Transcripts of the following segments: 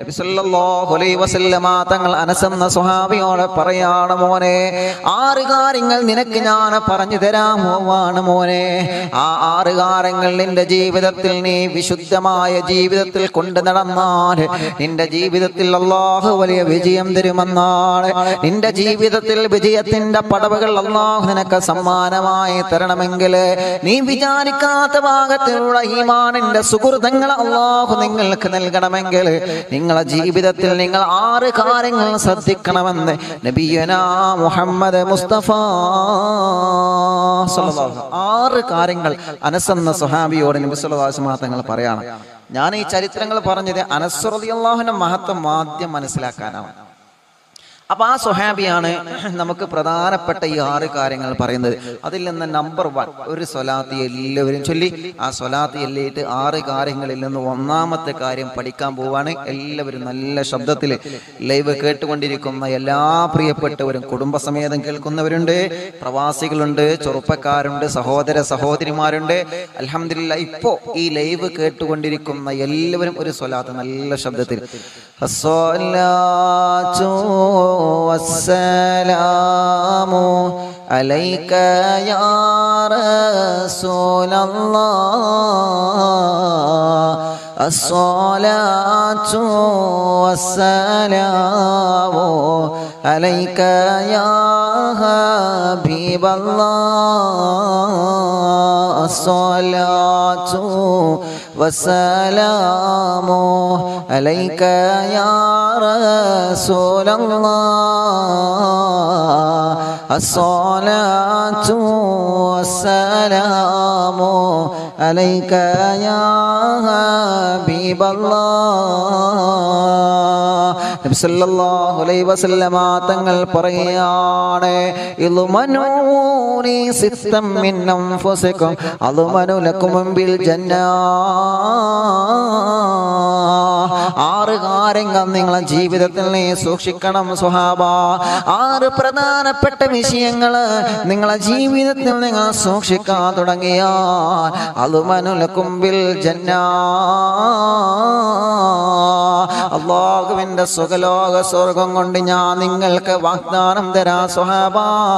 നബി സല്ലല്ലാഹു അലൈഹി വസല്ലമ തങ്ങൾ അനസെന്ന സ്വഹാബിയോട് പറയാണ് മോനെ ആറ് കാര്യങ്ങൾ നിനക്ക് ഞാൻ പറഞ്ഞു തരാമോ ആണ് മോനെ ആ ആറ് കാര്യങ്ങൾ നിന്റെ ജീവിതത്തിൽ നീ വിശുദ്ധമായ ജീവിതത്തിൽ കൊണ്ടു നടന്നാൽ നിന്റെ ജീവിതത്തിൽ അള്ളാഹു വലിയ വിജയം തരുമെന്നാണ് നിന്റെ ജീവിതത്തിൽ വിജയത്തിന്റെ പടവുകൾ അള്ളാഹു നിനക്ക് സമ്മാനമായി തരണമെങ്കിൽ നീ വിചാരിക്കാത്ത ഭാഗത്തിലുള്ള ഈമാനിന്റെ സുഹൃതങ്ങൾ അള്ളാഹു നിങ്ങൾക്ക് നൽകണമെങ്കിൽ നിങ്ങളെ ജീവിതത്തിൽ നിങ്ങൾ ആറ് കാര്യങ്ങൾ ശ്രദ്ധിക്കണമെന്ന് നബിയന മുഹമ്മദ് മുസ്തഫ സ്വല്ലല്ലാഹു അലൈഹി വസല്ലം. ആറ് കാര്യങ്ങൾ അനസെന്ന സുഹാബിയോട് നബി സുല്ലാസ്മാ തങ്ങൾ പറയാണ് ഞാൻ ഈ ചരിത്രങ്ങൾ പറഞ്ഞത് അനസ്വറിയാഹുവിന്റെ മഹത്വം ആദ്യം മനസ്സിലാക്കാനാണ് അപ്പൊ ആ സ്വഹാബിയാണ് നമുക്ക് പ്രധാനപ്പെട്ട ഈ ആറ് കാര്യങ്ങൾ പറയുന്നത് അതിൽ നിന്ന് നമ്പർ വൺ ഒരു സ്വലാത്തി എല്ലാവരും ചൊല്ലി ആ സ്വലാത്തി എല്ലിയിട്ട് ആറ് കാര്യങ്ങളിൽ നിന്ന് ഒന്നാമത്തെ കാര്യം പഠിക്കാൻ പോവാണ് എല്ലാവരും നല്ല ശബ്ദത്തിൽ ലൈവ് കേട്ടുകൊണ്ടിരിക്കുന്ന എല്ലാ പ്രിയപ്പെട്ടവരും കുടുംബസമേതം കേൾക്കുന്നവരുണ്ട് പ്രവാസികളുണ്ട് ചെറുപ്പക്കാരുണ്ട് സഹോദര സഹോദരിമാരുണ്ട് അലഹമില്ല ഇപ്പോ ഈ ലൈവ് കേട്ടുകൊണ്ടിരിക്കുന്ന എല്ലാവരും ഒരു സ്വലാത്ത് നല്ല ശബ്ദത്തിൽ الصلاة والسلام عليك يا رسول الله الصلاة والسلام عليك يا حبيب الله الصلاة والسلام عليك يا رسول الله الصلاة والسلام عليك يا حبيب الله നബി സല്ലല്ലാഹു അലൈഹി വസല്ലമ തങ്ങൾ പറയുകയാണ് ഇൽമനൂനി സിത്തം മിൻ അൻഫുസികും അൽമനു ലക്കും ബിൽ ജന്ന ആറ് കാര്യങ്ങൾ നിങ്ങളെ ജീവിതത്തിൽ നീ സൂക്ഷിക്കണം സുഹാബ ആറ് പ്രധാനപ്പെട്ട വിഷയങ്ങൾ നിങ്ങളെ ജീവിതത്തിൽ നിങ്ങൾ സൂക്ഷിക്കാൻ തുടങ്ങിയാൽ അൽമനുലക്കും ബിൽ ജന്ന അള്ളാഹുവിന്റെ സുഖലോക സ്വർഗം കൊണ്ട് ഞാൻ നിങ്ങൾക്ക് വാഗ്ദാനം തരാ സ്വഹാബ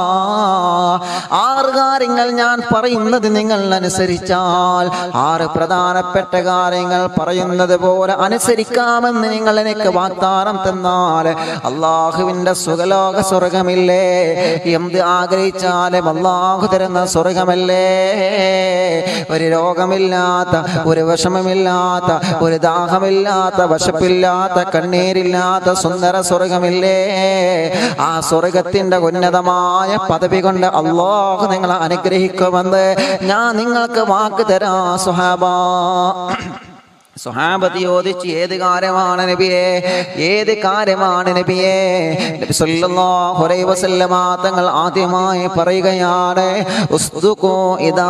ആറ് കാര്യങ്ങൾ ഞാൻ പറയുന്നത് നിങ്ങൾ അനുസരിച്ചാൽ ആറ് പ്രധാനപ്പെട്ട കാര്യങ്ങൾ പറയുന്നത് പോലെ അനുസരിക്കാമെന്ന് നിങ്ങൾ എനിക്ക് വാഗ്ദാനം തന്നാൽ അള്ളാഹുവിന്റെ സുഖലോക സ്വർഗമില്ലേ എന്ത് ആഗ്രഹിച്ചാലും അള്ളാഹു തരുന്ന സ്വർഗമല്ലേ ഒരു രോഗമില്ലാത്ത ഒരു വിഷമമില്ലാത്ത ഒരു ദാഹമില്ലാത്ത വശപ്പില്ലാത്ത കണ്ണീരില്ലാത്ത സുന്ദര സ്വർഗമില്ലേ ആ സ്വർഗത്തിന്റെ ഉന്നതമായ പദവി കൊണ്ട് അള്ളാഹു നിങ്ങളെ അനുഗ്രഹിക്കുമെന്ന് ഞാൻ നിങ്ങൾക്ക് വാക്ക് തരാ സുഹാബ സ്വഹാബത്ത് ചോദിച്ചു ഏത് കാര്യമാണ് നബിയെ ഏത് കാര്യമാണ് നബിയെ നബി സല്ലല്ലാഹു അലൈഹി വസല്ലമ തങ്ങൾ ആദ്യമായി പറയുകയാണ് ഉസ്തുഖു ഇദാ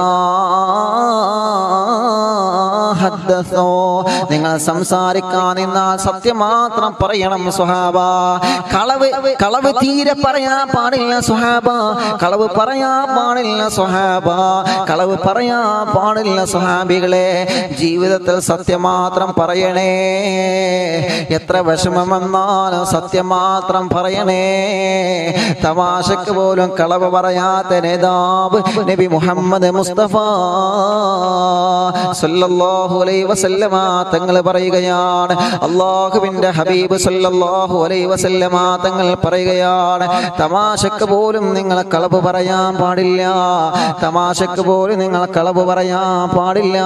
ഹദ്ദസോ നിങ്ങൾ സംസാരിക്കാൻ നിന്നാൽ സത്യം മാത്രം പറയണം സുഹാബ കളവ് കളവ് തീരെ പറയാൻ പാടില്ല സുഹാബ കളവ് പറയാൻ പാടില്ല സുഹാബ കളവ് പറയാൻ പാടില്ല സുഹാബികളെ ജീവിതത്തിൽ സത്യം മാത്രം പറയണേ എത്ര വിഷമം വന്നാലും സത്യം മാത്രം പറയണേ തമാശക്ക് പോലും കളവ് പറയാത്ത നേതാവ് നബി മുഹമ്മദ് മുസ്തഫ സല്ലല്ലാഹു അലൈഹി വസല്ലമ തങ്ങൾ പറയുകയാണ് അള്ളാഹുവിന്റെ ഹബീബ് സല്ലല്ലാഹു അലൈഹി വസല്ലമ തങ്ങൾ പറയുകയാണ് തമാശക്ക് പോലും നിങ്ങൾ കളവ് പറയാൻ പാടില്ല തമാശക്ക് പോലും നിങ്ങൾ കളവ് പറയാൻ പാടില്ല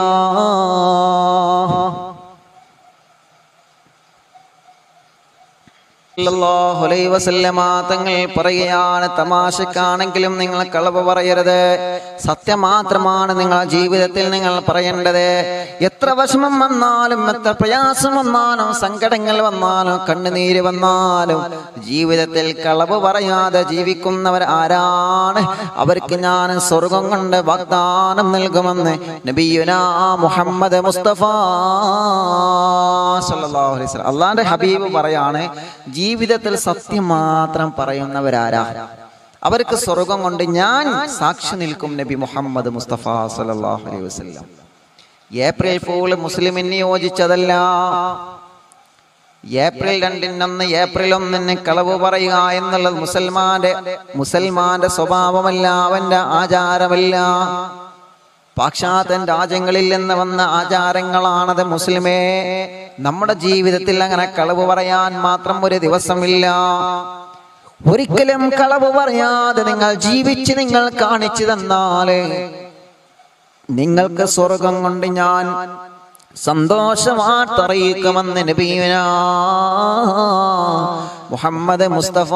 സല്ലല്ലാഹു അലൈഹി വസല്ലമ തങ്ങൾ പറയുകയാണ് തമാശക്കാണെങ്കിലും നിങ്ങൾ കളവ് പറയരുത് സത്യം മാത്രമാണ് നിങ്ങളെ ജീവിതത്തിൽ നിങ്ങൾ പറയേണ്ടത് എത്ര വിഷമം വന്നാലും എത്ര പ്രയാസം വന്നാലും സങ്കടങ്ങൾ വന്നാലും കണ്ണുനീര് വന്നാലും ജീവിതത്തിൽ കളവ് പറയാതെ ജീവിക്കുന്നവർ ആരാണ് അവർക്ക് ഞാൻ സ്വർഗം കൊണ്ട് വാഗ്ദാനം നൽകുമെന്ന് നബിയുനാ മുഹമ്മദ് മുസ്തഫ സല്ലല്ലാഹു അലൈഹി വസല്ലം അള്ളാന്റെ ഹബീബ് പറയാണ് ജീവിതത്തിൽ സത്യം മാത്രം പറയുന്നവരാരാ അവർക്ക് സ്വർഗം കൊണ്ട് ഞാൻ സാക്ഷി നിൽക്കും നബി മുഹമ്മദ് മുസ്തഫ സല്ലല്ലാഹു അലൈഹി വസല്ലം ഏപ്രിൽ ഫൂൾ മുസ്ലിമിന് യോജിച്ചതല്ല ഏപ്രിൽ രണ്ടിനന്ന് ഏപ്രിൽ ഒന്നിന് കളവ് പറയുക എന്നുള്ളത് മുസൽമാന്റെ മുസൽമാന്റെ സ്വഭാവമല്ല അവന്റെ ആചാരമല്ല പാശ്ചാത്യൻ രാജ്യങ്ങളിൽ നിന്ന് വന്ന ആചാരങ്ങളാണത് മുസ്ലിമേ നമ്മുടെ ജീവിതത്തിൽ അങ്ങനെ കളവ് പറയാൻ മാത്രം ഒരു ദിവസമില്ല ഒരിക്കലും കളവ് പറയാതെ നിങ്ങൾ ജീവിച്ച് നിങ്ങൾ കാണിച്ചു തന്നാല് നിങ്ങൾക്ക് സ്വർഗം കൊണ്ട് ഞാൻ സന്തോഷമായിട്ടറിയിക്കുമെന്ന് നബീന മുഹമ്മദ് മുസ്തഫ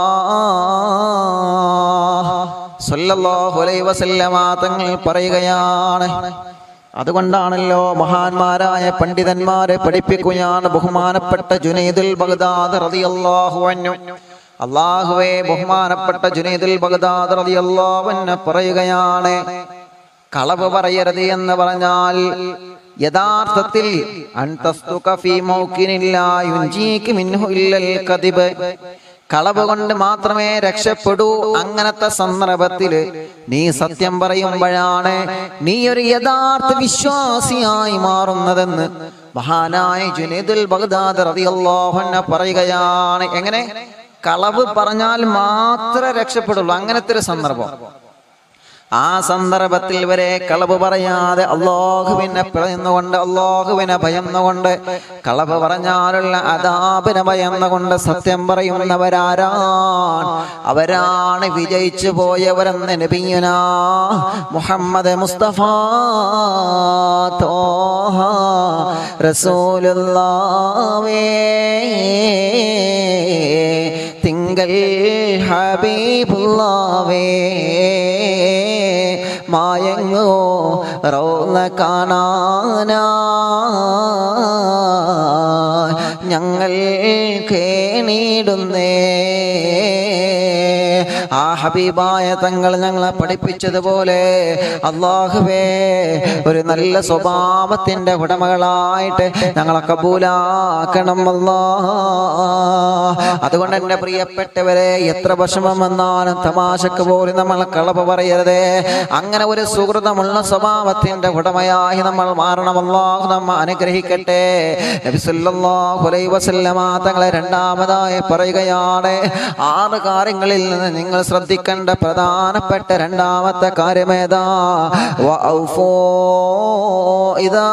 സല്ലല്ലാഹു അലൈഹി വസല്ലമ തങ്ങൾ പറയുകയാണ് അതുകൊണ്ടാണല്ലോ മഹാന്മാരായ പണ്ഡിതന്മാരെ പഠിപ്പിക്കുകയാണ് ബഹുമാനപ്പെട്ട ജുനൈദുൽ ബഗ്ദാദ് റളിയല്ലാഹു അൻഹു അള്ളാഹുവേ ബഹുമാനപ്പെട്ട ജുനൈദുൽ ബഗ്ദാദ് റളിയല്ലാഹു അൻഹു പറയുകയാണ് കളവ് പറയരുത് എന്ന് പറഞ്ഞാൽ യഥാർത്ഥത്തിൽ അൻതസ്തുക ഫീ മൗക്കിനില്ല യുൻജീക മിൻഹു ഇല്ലൽ കദിബ് കളവ് കൊണ്ട് മാത്രമേ രക്ഷപ്പെടൂ അങ്ങനത്തെ സന്ദർഭത്തില് നീ സത്യം പറയുമ്പോഴാണ് നീ ഒരു യഥാർത്ഥ വിശ്വാസിയായി മാറുന്നതെന്ന് മഹാനായ ജുനൈദുൽ ബഗ്ദാദ് റളിയല്ലാഹു അൻഹു പറയുകയാണ് എങ്ങനെ കളവ് പറഞ്ഞാൽ മാത്രമേ രക്ഷപ്പെടുള്ളൂ അങ്ങനത്തെ ഒരു സന്ദർഭം ആ സന്ദർഭത്തിൽ വരെ കളവ് പറയാതെ അള്ളാഹുവിനെ പിളയുന്നുകൊണ്ട് അള്ളാഹുവിനെ ഭയന്നുകൊണ്ട് കളവ് പറഞ്ഞാലുള്ള അതാപിനെ ഭയന്നുകൊണ്ട് സത്യം പറയുന്നവരാരാണ് അവരാണ് വിജയിച്ചു പോയവരെന്ന് നബിയുന മുഹമ്മദ് മുസ്തഫ തോഹ റസൂലുള്ളാവേ തിങ്കൾ ഹബീബുള്ളാവേ മായങ്ങോ റോന്ന കാണാനാ ഞങ്ങൾ കേണിടുന്നേ ആ ഹബീബായ തങ്ങൾ ഞങ്ങളെ പഠിപ്പിച്ചതുപോലെ അള്ളാഹുവേ ഒരു നല്ല സ്വഭാവത്തിന്റെ ഉടമകളായിട്ട് ഞങ്ങളെ കബൂലാക്കണം അല്ലാ അതുകൊണ്ട് എൻ്റെ പ്രിയപ്പെട്ടവരെ എത്ര വിഷമം വന്നാലും തമാശക്ക് പോലും നമ്മൾ കളവ് പറയരുതേ അങ്ങനെ ഒരു സുഹൃതമുള്ള സ്വഭാവത്തിന്റെ ഉടമയായി നമ്മൾ മാറണമല്ലോ നമ്മ അനുഗ്രഹിക്കട്ടെ നബി സല്ലല്ലാഹു അലൈഹി വസല്ലമ തങ്ങളെ രണ്ടാമതായി പറയുകയാണ് ആറ് കാര്യങ്ങളിൽ നിന്ന് നിങ്ങൾ ശ്രദ്ധിക്കേണ്ട പ്രധാനപ്പെട്ട രണ്ടാമത്തെ കാര്യമേതാ വഔഫൂ ഇദാ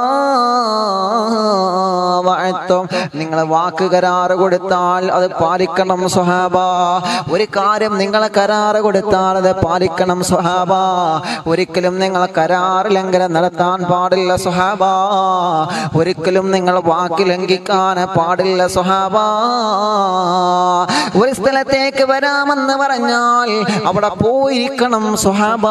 വഅത്തും നിങ്ങൾ വാക്ക് കരാറ് കൊടുത്താൽ അത് പാലിക്കണം സ്വഹാബ ഒരു കാര്യം നിങ്ങൾ കരാറ് കൊടുത്താൽ അത് പാലിക്കണം സ്വഹാബ ഒരിക്കലും നിങ്ങൾ കരാറ് ലംഘനം നടത്താൻ പാടില്ല സ്വഹാബ ഒരിക്കലും നിങ്ങൾ വാക്ക് ലംഘിക്കാൻ പാടില്ല സ്വഹാബ ഒരു സ്ഥലത്തേക്ക് വരാമെന്ന് പറഞ്ഞാൽ അവിടെ പോയിരിക്കണം സ്വഹാബ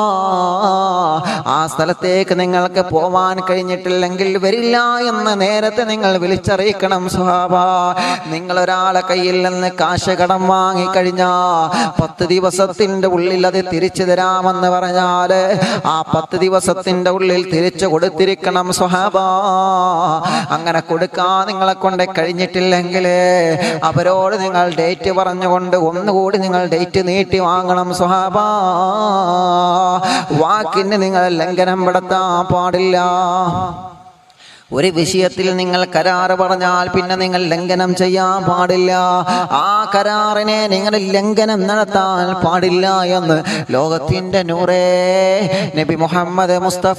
ആ സ്ഥലത്തേക്ക് നിങ്ങൾക്ക് പോവാൻ കഴിഞ്ഞിട്ടില്ലെങ്കിൽ വരില്ല എന്ന് നേരത്തെ നിങ്ങൾ വിളിച്ചറിയിക്കണം സ്വഹാബ നിങ്ങൾ ഒരാളെ കയ്യിൽ നിന്ന് കാശ് കടം വാങ്ങിക്കഴിഞ്ഞാ പത്ത് ദിവസത്തിന്റെ ഉള്ളിൽ അത് തിരിച്ചു തരാമെന്ന് പറഞ്ഞാല് ആ പത്ത് ദിവസത്തിന്റെ ഉള്ളിൽ തിരിച്ചു കൊടുത്തിരിക്കണം സ്വഹാബ അങ്ങനെ കൊടുക്കാൻ നിങ്ങളെ കൊണ്ട് കഴിഞ്ഞിട്ടില്ലെങ്കിൽ അവരോട് നിങ്ങൾ ഡേറ്റ് പറഞ്ഞുകൊണ്ട് ഒന്നുകൂടി നിങ്ങൾ ഡേറ്റ് നീട്ടി വാങ്ങണം സ്വഹാബ വാക്കിന് നിങ്ങൾ ലംഘനം പെടുത്താൻ പാടില്ല ഒരു വിഷയത്തിൽ നിങ്ങൾ കരാറ് പറഞ്ഞാൽ പിന്നെ നിങ്ങൾ ലംഘനം ചെയ്യാൻ പാടില്ല ആ കരാറിനെ നിങ്ങൾ ലംഘനം നടത്താൻ പാടില്ല എന്ന് ലോകത്തിന്റെ നൂറേ നബി മുഹമ്മദ് മുസ്തഫ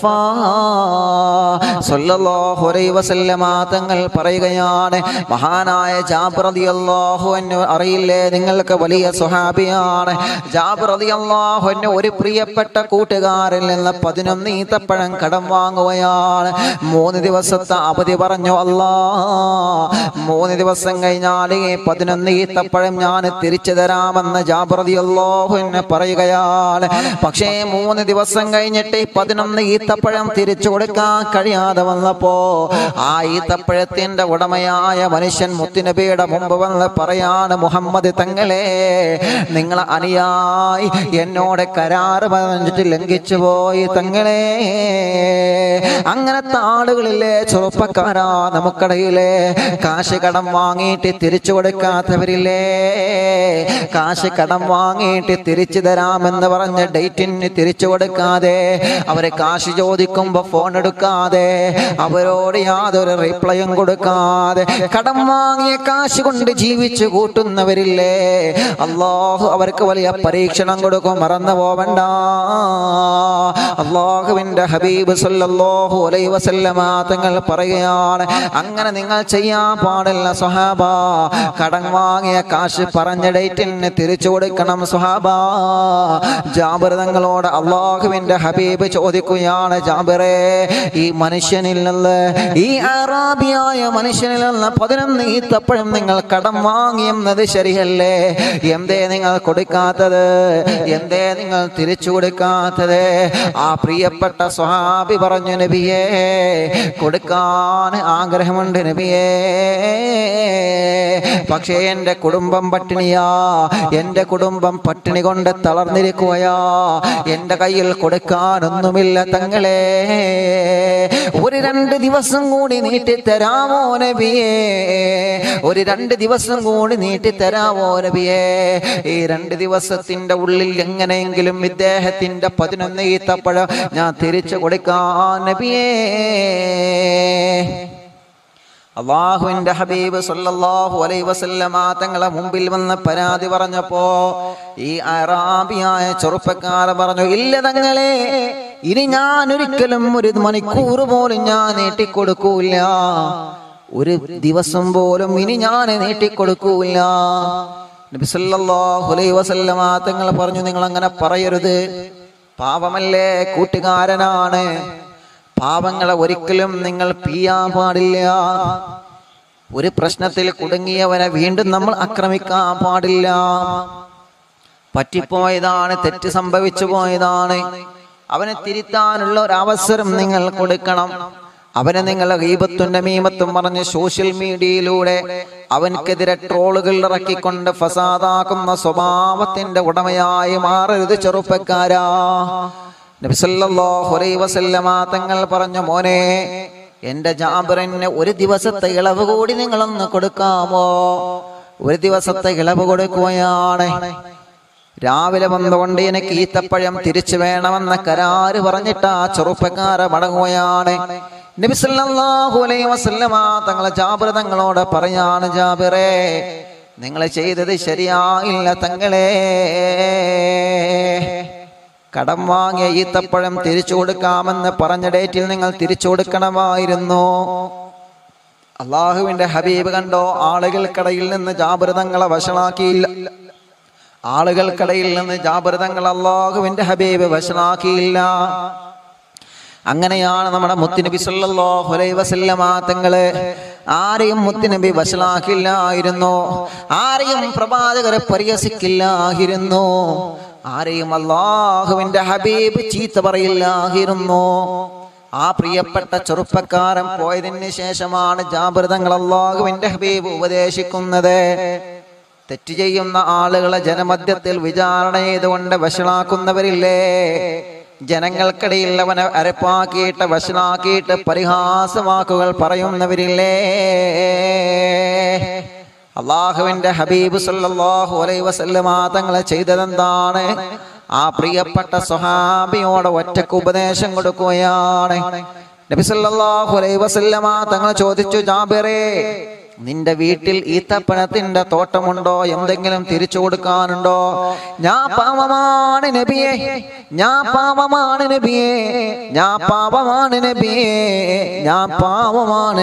സല്ലല്ലാഹു അലൈഹി വസല്ലമ തങ്ങൾ പറയുകയാണ് മഹാനായ ജാബിർ റളിയല്ലാഹു അൻഹു അറിയില്ലേ നിങ്ങൾക്ക് വലിയ സ്വഹാബിയാണ് ജാബിർ റളിയല്ലാഹു അൻഹു ഒരു പ്രിയപ്പെട്ട കൂട്ടുകാരിൽ നിന്ന് പതിനൊന്ന് ഈത്തപ്പഴം കടം വാങ്ങുകയാണ് മൂന്ന് ദിവസത്തെ അവധി പറഞ്ഞു അല്ലാ മൂന്ന് ദിവസം കഴിഞ്ഞാൽ ഈ പതിനൊന്ന് ഈത്തപ്പഴം ഞാൻ തിരിച്ചു തരാമെന്ന് ജാബിർ റളിയല്ലാഹു അൻഹു പറയുകയാണ് പക്ഷേ മൂന്ന് ദിവസം കഴിഞ്ഞിട്ട് ഈ പതിനൊന്ന് ഈത്തപ്പഴം തിരിച്ചു കൊടുക്കാൻ കഴിയാതെ വന്നപ്പോ ആ ഈത്തപ്പഴത്തിന്റെ ഉടമയായ മനുഷ്യൻ മുത്തുനബിയുടെ മുമ്പ് വന്ന് പറയാണ് മുഹമ്മദ് തങ്ങളെ നിങ്ങൾ അനുയായി എന്നോട് കരാറ് പറഞ്ഞിട്ട് ലംഘിച്ചു പോയി തങ്ങളെ അങ്ങനത്തെ ആളുകളിലെ ചെറുപ്പക്കാരാ നമുക്കിടയിലെ കാശ് കാശ് കടം വാങ്ങിയിട്ട് തിരിച്ചു കൊടുക്കാത്തവരില്ലേ കാശ് കടം വാങ്ങിയിട്ട് തിരിച്ചു തരാമെന്ന് പറഞ്ഞ ഡേറ്റിന് തിരിച്ചു കൊടുക്കാതെ അവരെ കാശ് ചോദിക്കുമ്പോ ഫോൺ എടുക്കാതെ അവരോട് യാതൊരു റിപ്ലൈയും കൊടുക്കാതെ കടം വാങ്ങിയ കാശ് കൊണ്ട് ജീവിച്ചു കൂട്ടുന്നവരില്ലേ അള്ളാഹു അവർക്ക് വലിയ പരീക്ഷണം കൊടുക്കും മറന്നു പോവണ്ട അള്ളാഹുവിന്റെ ഹബീബ് സല്ലല്ലാഹു അലൈഹി വസല്ലമ തങ്ങൾ പറയുകയാണ് അങ്ങനെ നിങ്ങൾ ചെയ്യാൻ പാടില്ല സുഹാബ കടം വാങ്ങിയ കാശ് പറഞ്ഞ ഡേറ്റിന് തിരിച്ചു കൊടുക്കണം സുഹാബ ജാബിർ തങ്ങളോട് അള്ളാഹുവിന്റെ ഹബീബ് ചോദിക്കുകയാണ് ജാബിറേ ഈ മനുഷ്യനിൽ നിന്ന് ഈ അറാബിയായ മനുഷ്യനിൽ നിന്ന് പതിനൊന്ന് ഈത്തപ്പഴം നിങ്ങൾ കടം വാങ്ങിയെന്നത് ശരിയല്ലേ എന്തേ നിങ്ങൾ കൊടുക്കാത്തത് എന്തേ നിങ്ങൾ തിരിച്ചു കൊടുക്കാത്തത് ആ പ്രിയപ്പെട്ട സ്വഹാബി പറഞ്ഞു നബിയേ കൊടുക്കാൻ ആഗ്രഹമുണ്ട് നബിയേ പക്ഷേ എൻ്റെ കുടുംബം പട്ടിണിയാ എൻ്റെ കുടുംബം പട്ടിണി കൊണ്ട് തളർന്നിരിക്കുകയാ എൻ്റെ കയ്യിൽ കൊടുക്കാനൊന്നുമില്ല തങ്ങളെ ഒരു രണ്ട് ദിവസം കൂടി നീട്ടി തരാമോ നബിയേ ഒരു രണ്ട് ദിവസം കൂടി നീട്ടി തരാമോ നബിയേ ഈ രണ്ട് ദിവസത്തിന്റെ ഉള്ളിൽ എങ്ങനെയെങ്കിലും ഇദ്ദേഹത്തിന്റെ പതിനൊന്ന് ഈത്തപ്പഴം ഞാൻ തിരിച്ചു കൊടുക്കാൻ നബിയേ അള്ളാഹുവിന്റെ ഹബീബ് സല്ലല്ലാഹു അലൈഹി വസല്ലമ തങ്ങളെ മുമ്പിൽ വന്ന് പരാതി പറഞ്ഞപ്പോ ഈ അറാബിയായ ചെറുപ്പക്കാരൻ പറഞ്ഞു ഇല്ല തങ്ങളെ ഇനി ഞാൻ ഒരിക്കലും ഒരു മണിക്കൂർ പോലും ഞാൻ നീട്ടിക്കൊടുക്കൂല ഒരു ദിവസം പോലും ഇനി ഞാൻ നീട്ടിക്കൊടുക്കൂല നബി സല്ലല്ലാഹു അലൈഹി വസല്ലമ തങ്ങൾ പറഞ്ഞു നിങ്ങൾ അങ്ങനെ പറയരുത് പാപമല്ലേ കൂട്ടുകാരനാണ് പാപങ്ങളെ ഒരിക്കലും നിങ്ങൾ പിയാൻ പാടില്ല ഒരു പ്രശ്നത്തിൽ കുടുങ്ങിയവനെ വീണ്ടും നമ്മൾ ആക്രമിക്കാൻ പാടില്ല പറ്റിപ്പോയതാണ് തെറ്റ് സംഭവിച്ചു പോയതാണ് അവനെ തിരുത്താനുള്ള ഒരു അവസരം നിങ്ങൾ കൊടുക്കണം അവനെ നിങ്ങൾ ഗീപത്തും നമീമത്തും പറഞ്ഞ് സോഷ്യൽ മീഡിയയിലൂടെ അവൻക്കെതിരെ ട്രോളുകൾ ഇറക്കിക്കൊണ്ട് ഫസാദാക്കുന്ന സ്വഭാവത്തിന്റെ ഉടമയായി മാറരുത് ചെറുപ്പക്കാരാ നബിസല്ലാഹു അലൈഹി വസല്ലമ തങ്ങൾ പറഞ്ഞു മോനെ എന്റെ ജാബിറിന് ഒരു ദിവസത്തെ ഇളവ് കൂടി നിങ്ങളൊന്ന് കൊടുക്കാമോ ഒരു ദിവസത്തെ ഇളവ് കൊടുക്കുകയാണ് രാവിലെ വന്നുകൊണ്ട് എനിക്ക് ഈത്തപ്പഴം തിരിച്ചു വേണമെന്ന കരാറ് പറഞ്ഞിട്ട് ആ ചെറുപ്പക്കാരെ മടങ്ങുകയാണ് നബിസല്ലാഹു അലൈഹി വസല്ലമ തങ്ങളെ ജാബിർ തങ്ങളോട് പറയാണ് ജാബിറേ നിങ്ങൾ ചെയ്തത് ശരിയായില്ല തങ്ങളെ കടം വാങ്ങിയ ഈത്തപ്പഴം തിരിച്ചു കൊടുക്കാമെന്ന് പറഞ്ഞ ഡേറ്റിൽ നിങ്ങൾ തിരിച്ചു കൊടുക്കണമായിരുന്നു അള്ളാഹുവിന്റെ ഹബീബ് കണ്ടോ ആളുകൾക്കിടയിൽ നിന്ന് ജാബൃതങ്ങളെ വഷളാക്കിയില്ല ആളുകൾക്കിടയിൽ നിന്ന് ജാബൃതങ്ങൾ അള്ളാഹുവിന്റെ ഹബീബ് വഷളാക്കിയില്ല അങ്ങനെയാണ് നമ്മുടെ മുത്തുനബി സല്ലല്ലാഹു അലൈഹി വസല്ലമ തങ്ങള് ആരെയും മുത്തുനബി വഷളാക്കില്ലായിരുന്നു ആരെയും പ്രവാചകരെ പരിഹസിക്കില്ലായിരുന്നു ആരെയും അള്ളാഹുവിന്റെ ഹബീബ് ചീത്ത പറയില്ലായിരുന്നു ആ പ്രിയപ്പെട്ട ചെറുപ്പക്കാരൻ പോയതിന് ശേഷമാണ് ജാബൃതങ്ങൾ അള്ളാഹുവിന്റെ ഹബീബ് ഉപദേശിക്കുന്നത് തെറ്റ് ചെയ്യുന്ന ആളുകളെ ജനമധ്യത്തിൽ വിചാരണ ചെയ്തുകൊണ്ട് വഷളാക്കുന്നവരില്ലേ ജനങ്ങൾക്കിടയിൽ അവനെ അരപ്പാക്കിയിട്ട് വഷളാക്കിയിട്ട് പരിഹാസവാക്കുകൾ പറയുന്നവരില്ലേ അള്ളാഹുവിന്റെ ഹബീബ് സല്ലല്ലാഹു അലൈഹി വസല്ലമ തങ്ങളെ ചെയ്തതെന്താണ് ആ പ്രിയപ്പെട്ട സ്വഹാബിയോട് ഒറ്റക്ക് ഉപദേശം കൊടുക്കുകയാണ് നബി സല്ലല്ലാഹു അലൈഹി വസല്ലമ തങ്ങൾ ചോദിച്ചു ജാബിറേ നിന്റെ വീട്ടിൽ ഈത്തപ്പഴത്തിന്റെ തോട്ടമുണ്ടോ എന്തെങ്കിലും തിരിച്ചു കൊടുക്കാനുണ്ടോ ഞാൻ പാവമാണ് നബിയെ ഞാൻ പാവമാണ് നബിയെ ഞാൻ പാവമാണ് നബിയെ ഞാൻ പാവമാണ്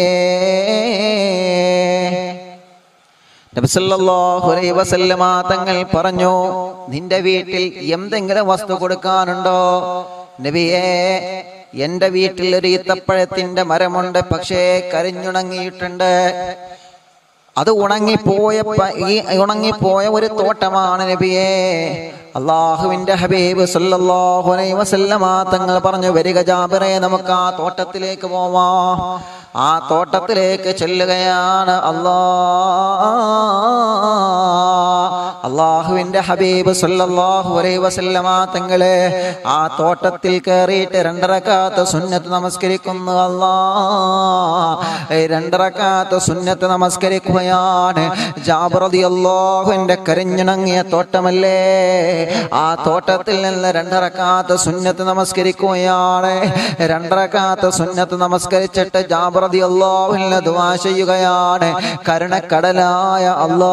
നബിയേ നബിസല്ലാഹു അലൈഹി വസല്ലമ തങ്ങൾ പറഞ്ഞു നിന്റെ വീട്ടിൽ എന്തെങ്കിലും വസ്തു കൊടുക്കാനുണ്ടോ നബിയേ എന്റെ വീട്ടിൽ ഒരു ഈത്തപ്പഴത്തിന്റെ മരമുണ്ട് പക്ഷേ കരിഞ്ഞുണങ്ങിയിട്ടുണ്ട് അത് ഉണങ്ങിപ്പോയ പ- ഈ ഉണങ്ങിപ്പോയ ഒരു തോട്ടമാണ് നബിയേ അള്ളാഹുവിന്റെ ഹബീബ് സല്ലല്ലാഹു അലൈഹി വസല്ലമ തങ്ങൾ പറഞ്ഞു വരിക ജാബിറെ നമുക്ക് ആ തോട്ടത്തിലേക്ക് പോവാം ആ തോട്ടത്തിലേക്ക് ചെല്ലുകയാണ് അല്ലാ അള്ളാഹുവിന്റെ ഹബീബ് സല്ലല്ലാഹു അലൈഹി വസല്ലമ തങ്ങളെ ആ തോട്ടത്തിൽ കയറിയിട്ട് രണ്ടരക്കാത്ത സുന്നത്ത് നമസ്കരിക്കുന്നു അല്ലാ ഏ, രണ്ടരക്കാത്ത സുന്നത്ത് നമസ്കരിക്കുകയാണ് ജാബർ റളിയല്ലാഹുവിന്റെ കരഞ്ഞിണങ്ങിയ തോട്ടമല്ലേ ആ തോട്ടത്തിൽ നിന്ന് രണ്ടരക്കാത്ത സുന്നത്ത് നമസ്കരിക്കുകയാണ് രണ്ടരക്കാത്ത സുന്നത്ത് നമസ്കരിച്ചിട്ട് ജാബർ റളിയല്ലാഹുവിനെ ദുആ ചെയ്യുകയാണ് കരുണക്കടലായ അല്ലാ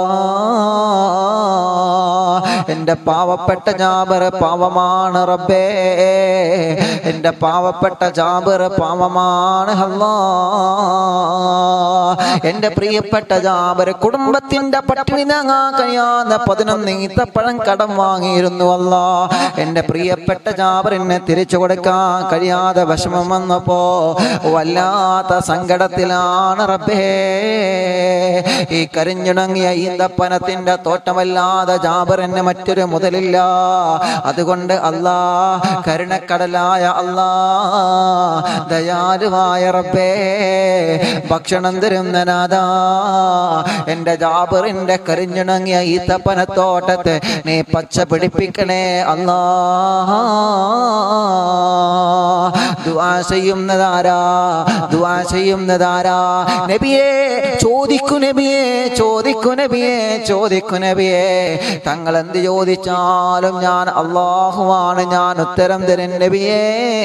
എന്റെ പാവപ്പെട്ട ജാബർ പാവമാണ് റബ്ബേ എന്റെ പാവപ്പെട്ട ജാബർ പാവമാണ് അല്ലാ എന്റെ പ്രിയപ്പെട്ട ജാബർ കുടുംബത്തിന്റെ പട്ടിണി താങ്ങാൻ കഴിയാതെ പതിനൊന്ന് ഈത്തപ്പഴം കടം വാങ്ങിയിരുന്നു അല്ല എന്റെ പ്രിയപ്പെട്ട ജാബറിനെ തിരിച്ചു കൊടുക്കാൻ കഴിയാതെ വിഷമം വന്നപ്പോ വല്ലാത്ത സങ്കടത്തിലാണ് റബ്ബേ ഈ കരിഞ്ഞുണങ്ങിയ ഈന്തപ്പനത്തിന്റെ തോട്ടമല്ലാതെ ജാബറിന് മറ്റൊരു മുതലില്ല അതുകൊണ്ട് അല്ലാ കരുണക്കടലായ അല്ലാ ദയാലുവായ റബ്ബേ ഭക്ഷണം തരുന്ന നാഥാ എന്റെ ജാബറിന്റെ കരിഞ്ഞുണങ്ങിയ ഈത്തപ്പനത്തോട്ടത്തെ നീ പച്ച പിടിപ്പിക്കണേ അല്ലാ ദുആ ചെയ്യുന്നതാരാ ദുആ ചെയ്യുന്നതാരാ നബിയേ ചോദിക്കു നബിയേ ചോദിക്കു നബിയേ ചോദിക്കു നബിയേ തങ്ങൾ എന്ത് ചോദിച്ചാലും ഞാൻ അള്ളാഹുവാണ് ഞാൻ ഉത്തരം തരും നബിയേ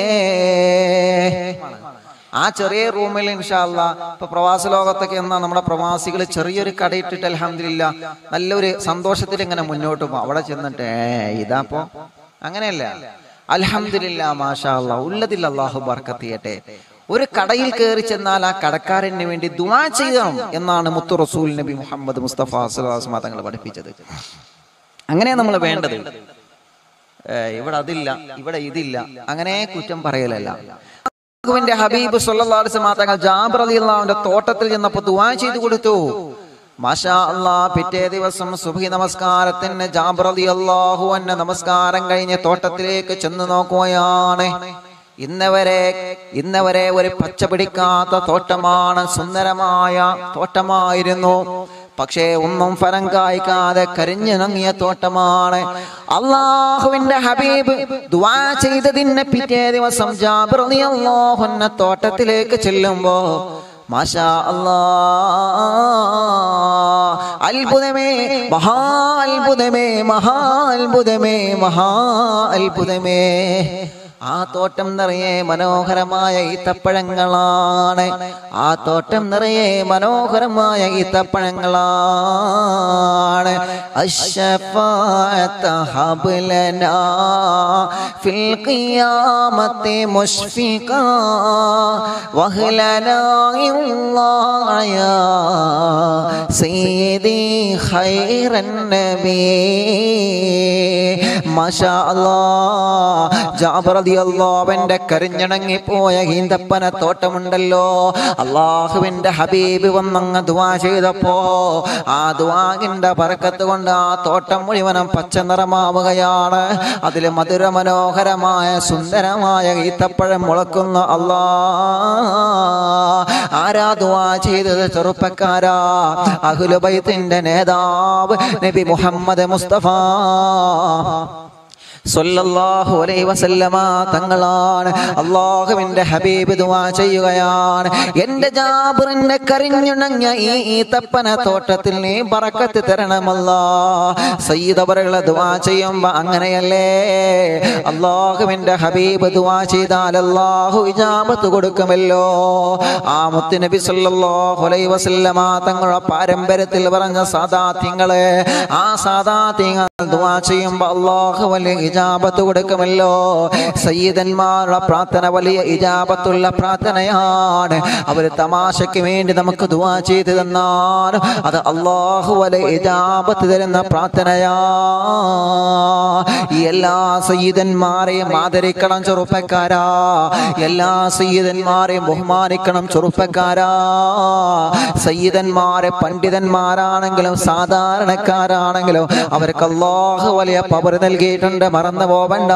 ആ ചെറിയ റൂമിൽ ഇൻഷാല്ല ഇപ്പൊ പ്രവാസ ലോകത്തൊക്കെ എന്നാ നമ്മുടെ പ്രവാസികൾ ചെറിയൊരു കടയിട്ടിട്ട് അലഹമില്ല നല്ലൊരു സന്തോഷത്തിൽ ഇങ്ങനെ മുന്നോട്ട് പോകും അവിടെ ചെന്നിട്ട് ഏ ഇതാപ്പോ അങ്ങനെയല്ല അലഹമില്ല മാഷാ അല്ലാ ഉള്ളതിൽ അള്ളാഹു ബർക്കത്ത് ചെയ്യട്ടെ ഒരു കടയിൽ കയറി ചെന്നാൽ ആ കടക്കാരന് വേണ്ടി ദുആ ചെയ്യണം എന്നാണ് മുത്തു റസൂൽ നബി മുഹമ്മദ് മുസ്തഫ സ്വലാസ്മ തങ്ങൾ പഠിപ്പിച്ചത് അങ്ങനെ നമ്മൾ വേണ്ടത് ഏ, ഇവിടെ അതില്ല ഇവിടെ ഇതില്ല അങ്ങനെ കുറ്റം പറയലല്ല അള്ളാഹുവിന്റെ ഹബീബ് സല്ലല്ലാഹു അലൈഹി വസല്ലം തങ്ങൾ ജാബിർ റളിയല്ലാഹുവിന്റെ തോട്ടത്തിൽ ചെന്നപ്പോൾ ദുആ ചെയ്തു കൊടുത്തു മാഷാ അല്ലാ പിറ്റേ ദിവസം സുബഹി നമസ്കാരത്തിന് ജാബിർ റളിയല്ലാഹു അൻഹു നമസ്കാരം കഴിഞ്ഞ് തോട്ടത്തിലേക്ക് ചെന്ന് നോക്കുകയാണ് ഇന്നവരെ ഇന്നവരെ ഒരു പച്ച പിടിക്കാത്ത തോട്ടമാണ് സുന്ദരമായ തോട്ടമായിരുന്നു പക്ഷേ ഒന്നും ഫലം കായ്ക്കാതെ കരിഞ്ഞിണങ്ങിയ തോട്ടമാണ് അള്ളാഹുവിന്റെ ഹബീബ് ദുആ ചെയ്തതിന് പിറ്റേ ദിവസം ജാബിർ റളിയല്ലാഹു അൻഹു തോട്ടത്തിലേക്ക് ചെല്ലുമ്പോ മാഷാ അല്ലാ അത്ഭുതമേ മഹാ അത്ഭുതമേ മഹാ അത്ഭുതമേ മഹാ അത്ഭുതമേ ആ തോട്ടം നിറയെ മനോഹരമായ ഈത്തപ്പഴങ്ങളാണ് ആ തോട്ടം നിറയെ മനോഹരമായ ഈത്തപ്പഴങ്ങളാണ് അശ്ശഫാഅത്ത ഹബ്ലനാ ഫിൽ ഖിയാമത്തി മുഷ്ഫിഖ വഹ്ലനാ ഇല്ലാഹ യാ സയ്യിദി ഖൈറൻ നബി മാഷാ അല്ലാഹ് ജാബർ റളിയല്ലാഹുവിന്റെ കരിഞ്ഞണങ്ങി പോയ ഈന്തപ്പന തോട്ടമുണ്ടല്ലോ അള്ളാഹുവിന്റെ ഹബീബ് വന്നങ്ങ് ദുആ ചെയ്തപ്പോ ആ ദുആകിന്റെ ബറക്കത്ത് കൊണ്ട് ആ തോട്ടം മുഴുവനും പച്ച നിറമാവുകയാണ് അതിൽ മധുര മനോഹരമായ സുന്ദരമായ ഈത്തപ്പഴം മുളക്കുന്ന അല്ലാ ആരാ ദുആ ചെയ്തത് ചെറുപ്പക്കാരാ അഹുലുബൈത്തിന്റെ നേതാവ് നബി മുഹമ്മദ് മുസ്തഫ സല്ലല്ലാഹു അലൈഹി വസല്ലമ തങ്ങളാണ് അള്ളാഹുവിന്റെ ഹബീബ് ദുആ ചെയ്യുകയാണ് എന്റെ ജാബിറിന്റെ കരിഞ്ഞുണങ്ങിയ ഈ ഈത്തപ്പന തോട്ടത്തിൽ നീ ബറക്കത്ത് തരണമല്ല സയ്യിദ് അവറുകളെ ദുആ ചെയ്യുമ്പോ അങ്ങനെയല്ലേ അള്ളാഹുവിന്റെ ഹബീബ് ദുആ ചെയ്താൽ അള്ളാഹു ഇജാബത്ത് കൊടുക്കുമല്ലോ ആ മുത്ത് നബി സല്ലല്ലാഹു അലൈഹി വസല്ലമ തങ്ങളുടെ പാരമ്പര്യത്തിൽ പറഞ്ഞ സാദാത്യങ്ങളെ ആ സാദാത്യങ്ങൾ ദുആ ചെയ്യുമ്പോ അള്ളാഹു വലിയ ഇജാബത്ത് കൊടുക്കുമല്ലോ സയ്യിദന്മാരുടെ പ്രാർത്ഥന വലിയ ഇജാബത്തുള്ള പ്രാർത്ഥനയാണ് അവര് തമാശയ്ക്ക് വേണ്ടി നമുക്ക് ദുആ ചെയ്തു തന്നാലും അത് അള്ളാഹു വലിയ ഇജാബത്ത് തരുന്ന പ്രാർത്ഥനയാ ഈ എല്ലാ സയ്യിദന്മാരെയും ആദരിക്കണം ചെറുപ്പക്കാരാ എല്ലാ സയ്യിദന്മാരെയും ബഹുമാനിക്കണം ചെറുപ്പക്കാരാ സയ്യിദന്മാരെ പണ്ഡിതന്മാരാണെങ്കിലും സാധാരണക്കാരാണെങ്കിലും അവർക്ക് അള്ളാഹു വലിയ പവർ നൽകിയിട്ടുണ്ട് മറ മറന്നു പോവണ്ട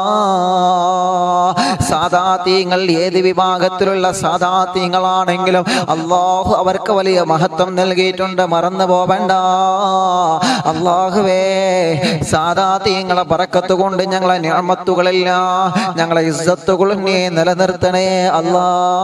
സാദാത്യങ്ങൾ ഏത് വിഭാഗത്തിലുള്ള സാദാത്യങ്ങളാണെങ്കിലും അള്ളാഹു അവർക്ക് വലിയ മഹത്വം നൽകിയിട്ടുണ്ട് മറന്നു പോവണ്ട അള്ളാഹുവേ സാദാത്യങ്ങളെ പറക്കത്ത് കൊണ്ട് ഞങ്ങളെ ഞാമത്തുകളില്ല ഞങ്ങളെ ഇസ്സത്തുകളും നീ നിലനിർത്തണേ അല്ലാ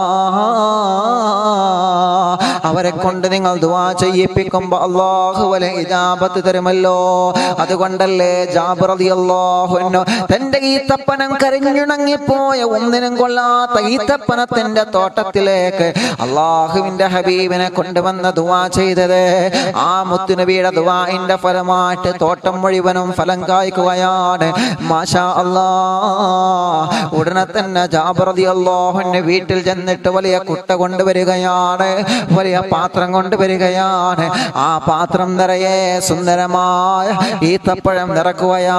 അവരെ കൊണ്ട് നിങ്ങൾ ദുവാ ചെയ്യിപ്പിക്കുമ്പോ അള്ളാഹു വലെ ഇജാബത്ത് തരുമല്ലോ അതുകൊണ്ടല്ലേ ജാബിർ റളിയല്ലാഹു തന്റെ ഈത്തപ്പനം കരഞ്ഞുണങ്ങിപ്പോയ ഒന്നിനും കൊള്ളാത്ത ഈത്തപ്പനത്തിന്റെ തോട്ടത്തിലേക്ക് അള്ളാഹുവിന്റെ ഹബീബിനെ കൊണ്ടുവന്ന് ദുവാ ചെയ്തത് ആ മുത്തുനബിയുടെ ദുവാന്റെ ഫലമായിട്ട് തോട്ടം മുഴുവനും ഫലം കായ്ക്കുകയാണ് മാഷാ അല്ലാ ഉടനെ തന്നെ ജാബിർ റളിയല്ലാഹുവിന്റെ വീട്ടിൽ ചെന്നിട്ട് വലിയ കുട്ട കൊണ്ടുവരികയാണ് വലിയ പാത്രം കൊണ്ടുവരികയാണ് ആ പാത്രം നിറയെ സുന്ദരമായ ഈത്തപ്പഴം നിറക്കുകയാ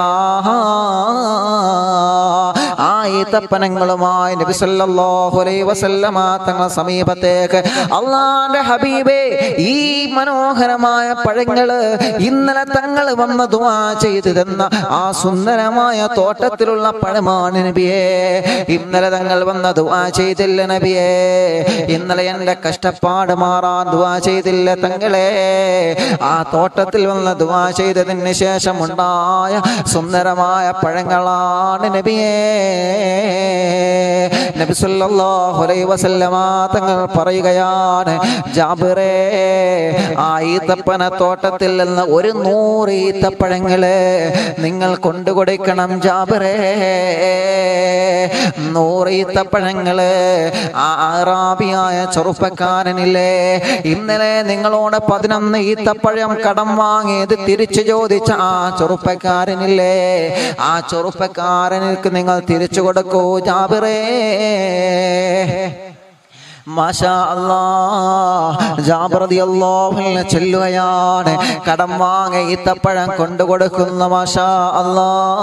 ആ ഈത്തപ്പനങ്ങളുമായി നബി സല്ലല്ലാഹു അലൈഹി വസല്ലമ തങ്ങളുടെ സമീപത്തേക്ക് അള്ളാന്റെ ഹബീബേ ഈ മനോഹരമായ പഴങ്ങള് ഇന്നലെ തങ്ങൾ വന്ന് ദുആ ചെയ്തു തന്ന ആ സുന്ദരമായ തോട്ടത്തിലുള്ള പഴമാണ് നബിയേ ഇന്നലെ തങ്ങൾ വന്ന് ദുആ ചെയ്തില്ല നബിയേ ഇന്നലെ എന്റെ കഷ്ടപ്പാട് മാറാൻ ദുആ ചെയ്തില്ല തങ്ങളെ ആ തോട്ടത്തിൽ വന്ന് ദുആ ചെയ്തതിന് ശേഷം ഉണ്ടായ സുന്ദരമായ പഴങ്ങളാണ് നബിയേ നബി സല്ലല്ലാഹു അലൈഹി വസല്ലമ തങ്ങൾ പറയുകയാണ് ജാബിറേ ആ ഈത്തപ്പന തോട്ടത്തിൽ നിന്ന് ഒരു നൂറ് ഈത്തപ്പഴങ്ങള് നിങ്ങൾ കൊണ്ടുകൊടുക്കണം ജാബിറേ നൂറ് ഈത്തപ്പഴങ്ങള് ആ ആറാബിയായ ചെറുപ്പക്കാരനില്ലേ ഇന്നലെ നിങ്ങളോട് പതിനൊന്ന് ഈത്തപ്പഴം കടം വാങ്ങിയത് തിരിച്ചു ചോദിച്ച ആ ചെറുപ്പക്കാരനില്ലേ ആ ചെറുപ്പക്കാരനിക്ക് നിങ്ങൾ തിരിച്ചു കൊടുക്കൂ ജാബിറേ മാഷാ അല്ലാ ജാബിർ റളിയല്ലാഹു അൻഹു ചൊല്ലുകയാണ് കടം വാങ്ങി ഈത്തപ്പഴം കൊണ്ടുകൊടുക്കുന്ന മാഷാ അല്ലാ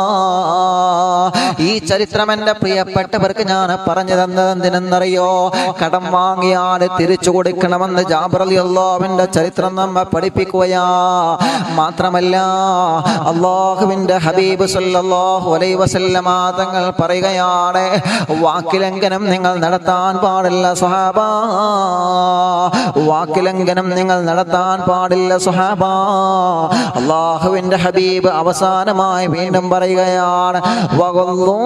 ഈ ചരിത്രം എൻ്റെ പ്രിയപ്പെട്ടവർക്ക് ഞാൻ പറഞ്ഞു തന്നത് എന്തിനെന്നറിയോ കടം വാങ്ങിയാൽ തിരിച്ചു കൊടുക്കണമെന്ന് ജാബിർ റളിയല്ലാഹുവിൻ്റെ ചരിത്രം നമ്മെ പഠിപ്പിക്കുകയാ മാത്രമല്ല അള്ളാഹുവിൻ്റെ ഹബീബ് സല്ലല്ലാഹു അലൈഹി വസല്ലമ തങ്ങൾ പറയുകയാണ് വാക്കിലംഘനം നിങ്ങൾ നടത്താൻ പാടില്ല സ്വഹാബ വാക്കിലംഘനം നിങ്ങൾ നടത്താൻ പാടില്ല സുഹാബ അള്ളാഹുവിന്റെ ഹബീബ് അവസാനമായി വീണ്ടും പറയുകയാണ് വഗള്ളൂ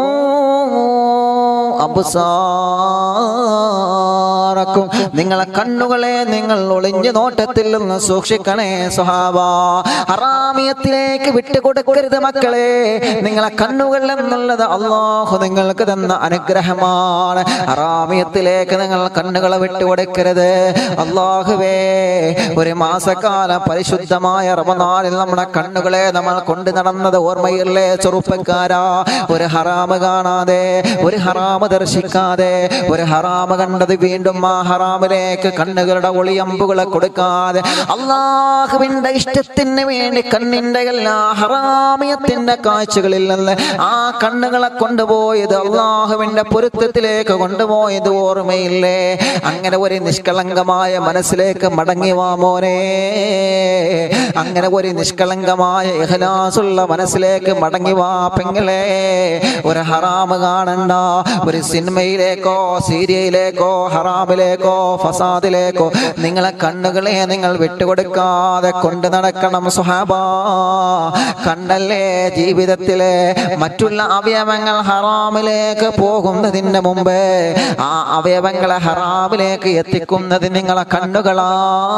അബ്സാറക്കും നിങ്ങളെ കണ്ണുകളെ നിങ്ങൾ ഒളിഞ്ഞു നോട്ടത്തിൽ നിന്ന് സൂക്ഷിക്കണേ സുഹാബ ഹറാമിയത്തിലേക്ക് വിട്ടുകൊടുക്കരുത് മക്കളെ നിങ്ങളെ കണ്ണുകൾ എന്നുള്ളത് അള്ളാഹു നിങ്ങൾക്ക് തന്ന അനുഗ്രഹമാണ് ഹറാമിയത്തിലേക്ക് നിങ്ങൾ കണ്ണുകളെ വിട്ടുകൊടുക്കരുത് അള്ളാഹുവേ ഒരു മാസക്കാലം പരിശുദ്ധമായ റമദാനിൽ നമ്മുടെ കണ്ണുകളെ നമ്മൾ കൊണ്ടു നടന്നത് ഓർമ്മയില്ലേ ചെറുപ്പക്കാരാ ഒരു ഹറാമ് കാണാതെ ഒരു ഹറാമ് ദർശിക്കാതെ ഒരു ഹറാമ് കണ്ടത് വീണ്ടും ആ ഹറാമിലേക്ക് കണ്ണുകളുടെ ഒളിയമ്പുകളെ കൊടുക്കാതെ അള്ളാഹുവിന്റെ ഇഷ്ടത്തിന് വേണ്ടി കണ്ണിന്റെ എല്ലാ ഹറാമിയത്തിന്റെ കാഴ്ചകളിൽ നിന്ന് ആ കണ്ണുകളെ കൊണ്ടുപോയത് അള്ളാഹുവിന്റെ പൊരുത്തത്തിലേക്ക് കൊണ്ടുപോയത് ഓർമ്മയില്ലേ അങ്ങനെ ഒരു നിഷ്കളങ്കമായ മനസ്സിലേക്ക് മടങ്ങി വാ മോനെ അങ്ങനെ ഒരു നിഷ്കളങ്കമായ ഇഹ്ലാസുള്ള മനസ്സിലേക്ക് മടങ്ങി വാ പെങ്ങളെ ഒരു ഹറാമ് കാണണ്ട ഒരു സിനിമയിലേക്കോ സീരിയയിലേക്കോ ഹറാമിലേക്കോ ഫസാദിലേക്കോ നിങ്ങളെ കണ്ണുകളെ നിങ്ങൾ വിട്ടുകൊടുക്കാതെ കൊണ്ടു നടക്കണം സുഹാബ കണ്ണല്ലേ ജീവിതത്തിലെ മറ്റുള്ള അവയവങ്ങൾ ഹറാമിലേക്ക് പോകുന്നതിന് മുമ്പ് ആ അവയവങ്ങളെ ഹറാമിലേക്ക് എത്തിക്കുന്നത് നിങ്ങളെ കണ്ണുകളാ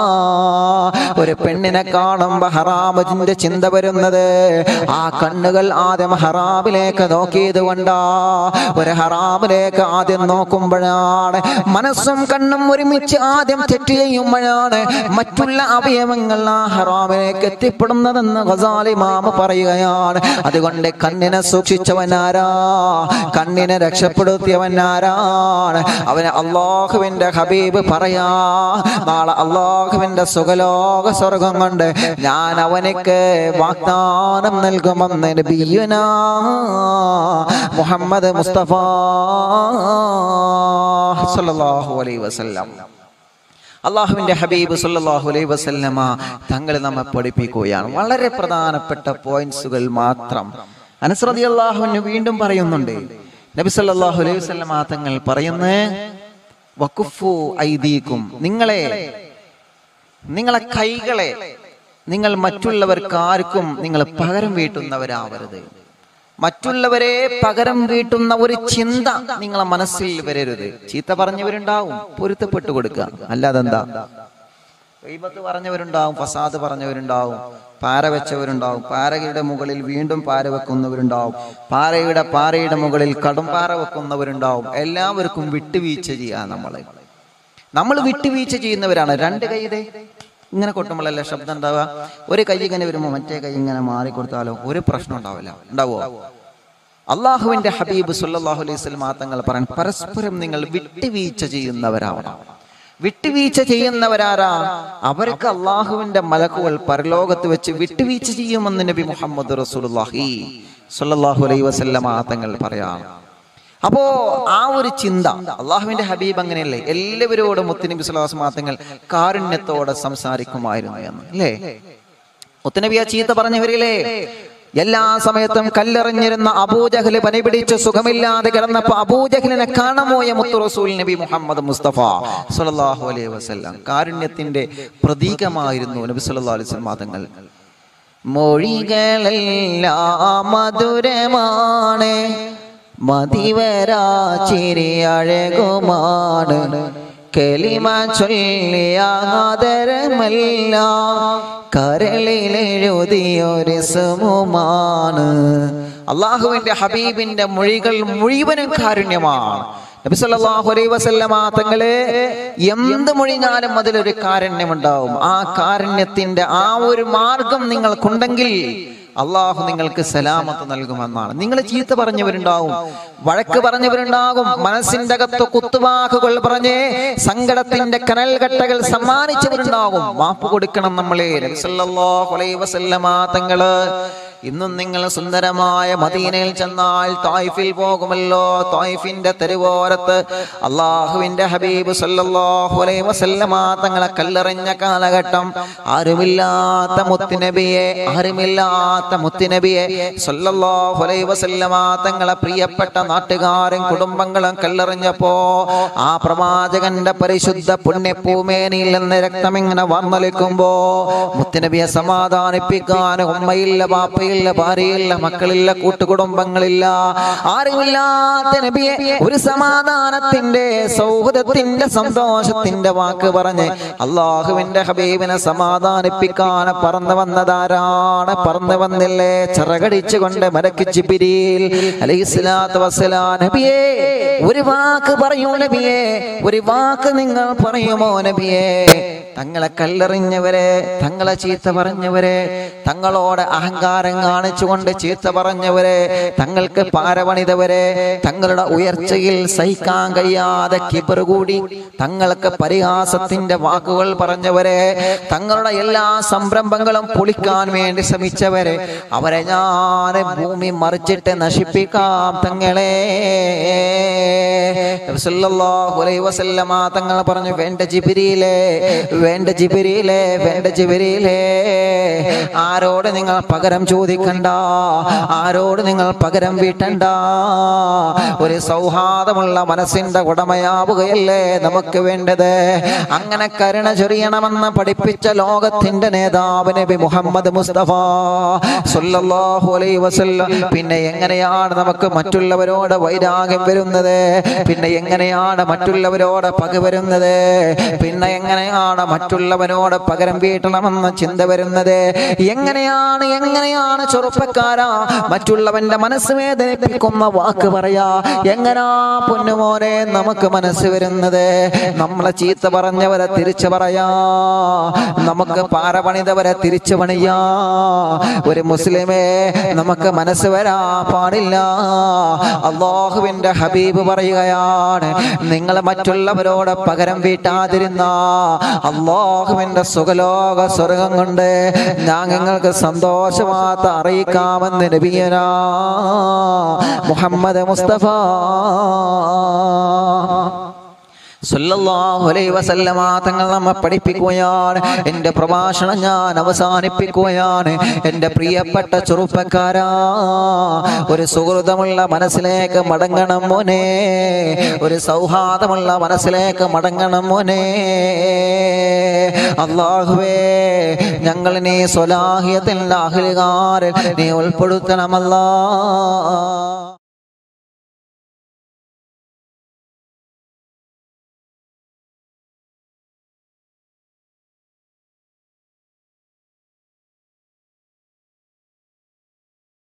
ഒരു പെണ്ണിനെ കാണുമ്പോ ഹറാമിന്റെ ചിന്ത വരുന്നത് ആ കണ്ണുകൾ ആദ്യം ഹറാമിലേക്ക് നോക്കിയത് കൊണ്ടാ ഒരു ഹറാമിലേക്ക് ആദ്യം നോക്കുമ്പോഴാണ് മനസ്സും കണ്ണും ഒരുമിച്ച് ആദ്യം തെറ്റ് ചെയ്യുമ്പോഴാണ് മറ്റുള്ള അവയവങ്ങൾ ആ ഹറാമിലേക്ക് എത്തിപ്പെടുന്നതെന്ന് ഗസാലി മാമ പറയുകയാണ് അതുകൊണ്ട് കണ്ണിനെ സൂക്ഷിച്ചവനാരാ കണ്ണിനെ രക്ഷപ്പെടുത്തിയവനാരാണ് അവന് അള്ളാഹുവിന്റെ ഹബീബ് പറയാ നാളെ അള്ളാഹുവിന്റെ സുഖലോക സ്വർഗം കൊണ്ട് ഞാൻ അവനക്ക് വാഗ്ദാനം നൽകുമെന്ന് നബിയുന മുഹമ്മദ് മുസ്തഫ സല്ലല്ലാഹു അലൈഹി വസല്ലം അള്ളാഹുവിന്റെ ഹബീബ് സല്ലല്ലാഹു അലൈഹി വസല്ലമ തങ്ങൾ നമ്മെ പഠിപ്പിക്കുകയാണ് വളരെ പ്രധാനപ്പെട്ട പോയിന്റ്സുകൾ മാത്രം അനസ് റളിയല്ലാഹുവിന് വീണ്ടും പറയുന്നുണ്ട് നബി സല്ലല്ലാഹു അലൈഹി വസല്ലം തങ്ങൾ പറയുന്നു വഖുഫു ഐദീകും നിങ്ങളെ നിങ്ങളെ കൈകളെ നിങ്ങൾ മറ്റുള്ളവർക്ക് ആർക്കും നിങ്ങൾ പകരം വീട്ടുന്നവരാവരുത് മറ്റുള്ളവരെ പകരം വീട്ടുന്ന ഒരു ചിന്ത നിങ്ങളെ മനസ്സിൽ വരരുത് ചീത്ത പറഞ്ഞവരുണ്ടാവും പൊരുത്തപ്പെട്ടു കൊടുക്കുക അല്ലാതെന്താ ഗൈബത്ത് പറഞ്ഞവരുണ്ടാവും ഫസാദ് പറഞ്ഞവരുണ്ടാവും പാര വെച്ചവരുണ്ടാവും പാരയുടെ മുകളിൽ വീണ്ടും പാര വെക്കുന്നവരുണ്ടാവും പാറയുടെ പാറയുടെ മുകളിൽ കടുംപാറ വെക്കുന്നവരുണ്ടാവും എല്ലാവർക്കും വിട്ടുവീഴ്ച ചെയ്യാ നമ്മള് നമ്മൾ വിട്ടുവീഴ്ച ചെയ്യുന്നവരാണ് രണ്ട് കൈ ഇതേ ഇങ്ങനെ കൊട്ടുമ്പോഴല്ലേ ശബ്ദം ഉണ്ടാവുക ഒരു കൈ ഇങ്ങനെ വരുമ്പോൾ മറ്റേ കൈ ഇങ്ങനെ മാറിക്കൊടുത്താലോ ഒരു പ്രശ്നം ഉണ്ടാവില്ല ഉണ്ടാവോ അള്ളാഹുവിന്റെ ഹബീബ് സുല്ലാഹു അലൈഹി സ്വലം തങ്ങൾ പറയാൻ പരസ്പരം നിങ്ങൾ വിട്ടുവീഴ്ച ചെയ്യുന്നവരാവണം വിട്ടുവീഴ്ച ചെയ്യുന്നവരാരാ അവർക്ക് അള്ളാഹുവിന്റെ മലക്കുകൾ പരലോകത്ത് വെച്ച് വിട്ടുവീഴ്ച ചെയ്യുമെന്ന് നബി മുഹമ്മദ് റസൂലുള്ളാഹി സ്വല്ലല്ലാഹു അലൈഹി വസല്ലമ തങ്ങൾ പറയാം അപ്പോ ആ ഒരു ചിന്ത അള്ളാഹുവിന്റെ ഹബീബ് അങ്ങനെയല്ലേ എല്ലാവരോടും മുത്തുനബി സ്വലാസ് മാത്തങ്ങൾ കാരുണ്യത്തോടെ സംസാരിക്കുമായിരുന്നു എന്ന് അല്ലേ മുത്തുനബി ആ ചീത്ത പറഞ്ഞവരില്ലേ എല്ലാ സമയത്തും കല്ലെറിഞ്ഞിരുന്ന അബൂജഹല് പനി പിടിച്ച് സുഖമില്ലാതെ കിടന്നപ്പോ അബൂജഹലിനെ കാണമോയ മുത്തു റസൂൽ നബി മുഹമ്മദ് മുസ്തഫ സല്ലല്ലാഹു അലൈഹി വസല്ലം കാരുണ്യത്തിന്റെ പ്രതീകമായിരുന്നു നബി സല്ലല്ലാഹു അലൈഹി വസല്ലം മാതങ്ങൾ മൊഴികളെല്ലാം മധുരമാണ് മതിവരാ ചിരി അഴകുമാണ് കലിമ ചൊല്ലിയ ആദരമല്ല കരളിലെഴുതിയൊരു സുമുമാണ് അള്ളാഹുവിന്റെ ഹബീബിന്റെ മൊഴികൾ മുഴുവനും കാരുണ്യമാണ് നബി സല്ലല്ലാഹു അലൈഹി വസല്ലമ തങ്ങളെ എന്ത് മൊഴിഞ്ഞാലും അതിലൊരു കാരുണ്യമുണ്ടാവും ആ കാരുണ്യത്തിന്റെ ആ ഒരു മാർഗം നിങ്ങൾക്കുണ്ടെങ്കിൽ അള്ളാഹു നിങ്ങൾക്ക് സലാമത്ത് നൽകുമെന്നാണ് നിങ്ങൾ ചീത്ത പറഞ്ഞവരുണ്ടാവും വഴക്ക് പറഞ്ഞവരുണ്ടാകും മനസ്സിന്റെ അകത്ത് കുത്തുവാക്കുകൾ പറഞ്ഞ് സങ്കടത്തിന്റെ കനൽകട്ടകൾ സമ്മാനിച്ചവരുണ്ടാകും മാപ്പ് കൊടുക്കണം നമ്മളെ നബി സല്ലല്ലാഹു അലൈഹി വസല്ലമ തങ്ങള് ഇന്നും നിങ്ങൾ സുന്ദരമായ മദീനയിൽ ചെന്നാൽ തായിഫിൽ പോകുമല്ലോ തായിഫിന്റെ തെരുവോരത്ത് അള്ളാഹുവിന്റെ ഹബീബ് സല്ലല്ലാഹു അലൈഹി വസല്ലമ തങ്ങളെ കല്ലെറിഞ്ഞ കാലഘട്ടം ആരുമില്ലാത്ത മുത്തുനബിയെ ആരുമില്ലാത്ത മുത്തുനബിയെ സല്ലല്ലാഹു അലൈഹി വസല്ലമ തങ്ങളെ പ്രിയപ്പെട്ട നാട്ടുകാരും കുടുംബങ്ങളും കല്ലെറിഞ്ഞപ്പോ ആ പ്രവാചകന്റെ പരിശുദ്ധ പുണ്യഭൂമേനിയിൽ നിന്ന് രക്തം ഇങ്ങനെ വർന്നലിക്കുമ്പോ മുത്തുനബിയെ സമാധാനിപ്പിക്കാൻ ഉമ്മയില്ല ബാപ്പയില്ല ഭാര്യയില്ല മക്കളില്ല കൂട്ടുകുടുംബങ്ങളില്ല ആരുമില്ലാത്ത നബിയെ ഒരു സമാധാനത്തിന്റെ സൗഹൃദത്തിന്റെ സന്തോഷത്തിന്റെ വാക്ക് പറഞ്ഞ് അള്ളാഹുവിന്റെ ഹബീബിനെ സമാധാനിപ്പിക്കാൻ പറന്നു വന്നതാരാണ് പറന്നു വന്നില്ലേ ചിറകടിച്ചുകൊണ്ട് മരക്ക് ജിബിരിയിൽ അലൈഹിസ്സലാത്തു വസ്സലാം നബിയേ ഒരു വാക്ക് പറയൂ നബിയേ ഒരു വാക്ക് നിങ്ങൾ പറയുമോ നബിയേ തങ്ങളെ കല്ലെറിഞ്ഞവരെ തങ്ങളെ ചീത്ത പറഞ്ഞവരെ തങ്ങളോട് അഹങ്കാരം കാണിച്ചുകൊണ്ട് ചീത്ത പറഞ്ഞവരെ തങ്ങൾക്ക് പാരപണിതവരെ തങ്ങളുടെ ഉയർച്ചയിൽ സഹിക്കാൻ കഴിയാതെ കിബർ കൂടി തങ്ങൾക്ക് പരിഹാസത്തിന്റെ വാക്കുകൾ പറഞ്ഞവരെ തങ്ങളുടെ എല്ലാ സംരംഭങ്ങളും പൊളിക്കാൻ വേണ്ടി ശ്രമിച്ചവരെ അവരെ ഞാൻ ഭൂമി മറിച്ചിട്ട് നശിപ്പിക്കാം തങ്ങളെ സല്ലല്ലാഹു അലൈഹി വസല്ലമ തങ്ങൾ പറഞ്ഞു വേണ്ട ജിബിരിയിലെ വേണ്ട ജിബിരിയിലെ വേണ്ട ജിബിരിയിലെ ആരോട് നിങ്ങൾ പകരം ചോദിക്കണ്ട ആരോട് നിങ്ങൾ പകരം വീട്ടണ്ട ഒരു സൗഹാർദ്ദമുള്ള മനസ്സിന്റെ ഉടമയാവുകയല്ലേ നമുക്ക് വേണ്ടത് അങ്ങനെ കരുണ ചൊരിയണമെന്ന് പഠിപ്പിച്ച ലോകത്തിന്റെ നേതാവ് നബി മുഹമ്മദ് മുസ്തഫ സല്ലല്ലാഹു അലൈഹി വസല്ലം പിന്നെ എങ്ങനെയാണ് നമുക്ക് മറ്റുള്ളവരോട് വൈരാഗ്യം വരുന്നത് പിന്നെ എങ്ങനെയാണ് മറ്റുള്ളവരോട് പക വരുന്നത് പിന്നെ എങ്ങനെയാണ് മറ്റുള്ളവനോട് പകരം വീട്ടണമെന്ന ചിന്ത വരുന്നത് എങ്ങനെയാണ് എങ്ങനെയാണ് ചെറുപ്പക്കാരാ മറ്റുള്ളവന്റെ മനസ്സ് വേദനിപ്പിക്കുന്ന വാക്ക് പറയാ എങ്ങനാ പൊന്നുമോനെ നമുക്ക് മനസ്സ് വരുന്നത് നമ്മളെ ചീത്ത പറഞ്ഞവരെ തിരിച്ചു പറയാ നമുക്ക് പാര പണിതവരെ തിരിച്ചു പണിയാ ഒരു മുസ്ലിമേ നമുക്ക് മനസ്സ് വരാ പാടില്ല അള്ളാഹുവിന്റെ ഹബീബ് പറയുകയാണ് നിങ്ങൾ മറ്റുള്ളവരോട് പകരം വീട്ടാതിരുന്ന അള്ളാഹുവിന്റെ സുഖലോക സ്വർഗം കൊണ്ട് ഞാൻ നിങ്ങൾക്ക് സന്തോഷവാർത്ത അറിയിക്കാമെന്ന് നബിയന മുഹമ്മദ് മുസ്തഫ സല്ലല്ലാഹു അലൈഹി വസല്ലമ തങ്ങൾ നമ്മെ പഠിപ്പിക്കുകയാണ് എൻ്റെ പ്രഭാഷണം ഞാൻ അവസാനിപ്പിക്കുകയാണ് എൻ്റെ പ്രിയപ്പെട്ട ചെറുപ്പക്കാരാ ഒരു സുഹൃതമുള്ള മനസ്സിലേക്ക് മടങ്ങണം മോനെ ഒരു സൗഹാർദ്ദമുള്ള മനസ്സിലേക്ക് മടങ്ങണം മോനെ അള്ളാഹുവേ ഞങ്ങൾ നീ സ്വലാഹിയത്തിൽ അഹ്ലുകാരിൽ നീ ഉൾപ്പെടുത്തണമല്ലാ